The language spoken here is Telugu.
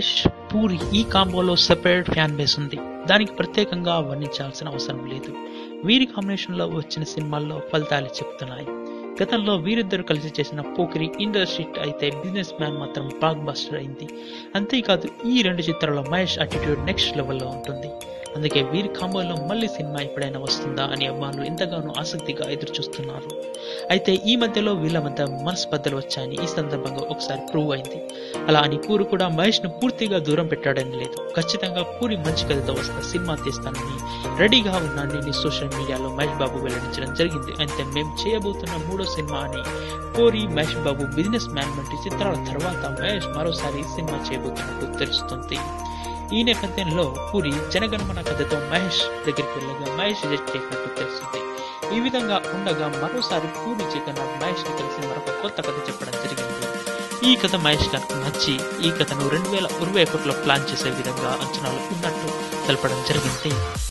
మహేష్ పూరి ఈ కాంబోలో సెపరేట్ ఫ్యాన్ బేస్ ఉంది దానికి ప్రత్యేకంగా వర్ణించాల్సిన అవసరం లేదు వీరి కాంబినేషన్లో వచ్చిన సినిమాల్లో ఫలితాలు చెప్తున్నాయి గతంలో వీరిద్దరు కలిసి చేసిన పోకిరి ఇండస్ట్రీ అయితే బిజినెస్ మ్యాన్ మాత్రం బ్లాక్ బస్టర్ అయింది అంతేకాదు ఈ రెండు చిత్రాల్లో మహేష్ అటిట్యూడ్ నెక్స్ట్ లెవెల్లో ఉంటుంది అందుకే వీరి కాంబోలో మళ్ళీ సినిమా ఎప్పుడైనా వస్తుందా అని అభిమానులు ఎంతగానో ఆసక్తిగా ఎదురు చూస్తున్నారు అయితే ఈ మధ్యలో వీళ్ళ మధ్య మనస్పర్ధలు వచ్చాయని ఈ సందర్భంగా ఒకసారి ప్రూవ్ అయింది అలా అని పూరి కూడా మహేష్ ను పూర్తిగా దూరం పెట్టాడని లేదు ఖచ్చితంగా పూరి మంచి కథతో వస్తే సినిమా తీస్తానని రెడీగా ఉన్నానని సోషల్ మీడియాలో మహేష్ బాబు వెల్లడించడం జరిగింది అయితే మేము చేయబోతున్న మూడో సినిమా అని పూరి మహేష్ బాబు బిజినెస్ మ్యాన్ వంటి చిత్రాల తర్వాత మహేష్ మరోసారి సినిమా చేయబోతున్నట్టు తెలుస్తుంది ఈ నేపథ్యంలో పూరి జనగణమన కథతో మహేష్ దగ్గరికి వెళ్ళగా మహేష్ రిజెక్ట్ చేసినట్టు తెలుస్తుంది ఈ విధంగా ఉండగా మరోసారి పూరి జగన్నాథ్ మహేష్ ని కలిసి మరొక కొత్త కథ చెప్పడం జరిగింది ఈ కథ మహేష్ గారికి నచ్చి ఈ కథను రెండు వేల ఇరవై ఒకటిలో ప్లాన్ చేసే విధంగా అంచనాలు ఉన్నట్లు తెలపడం జరిగింది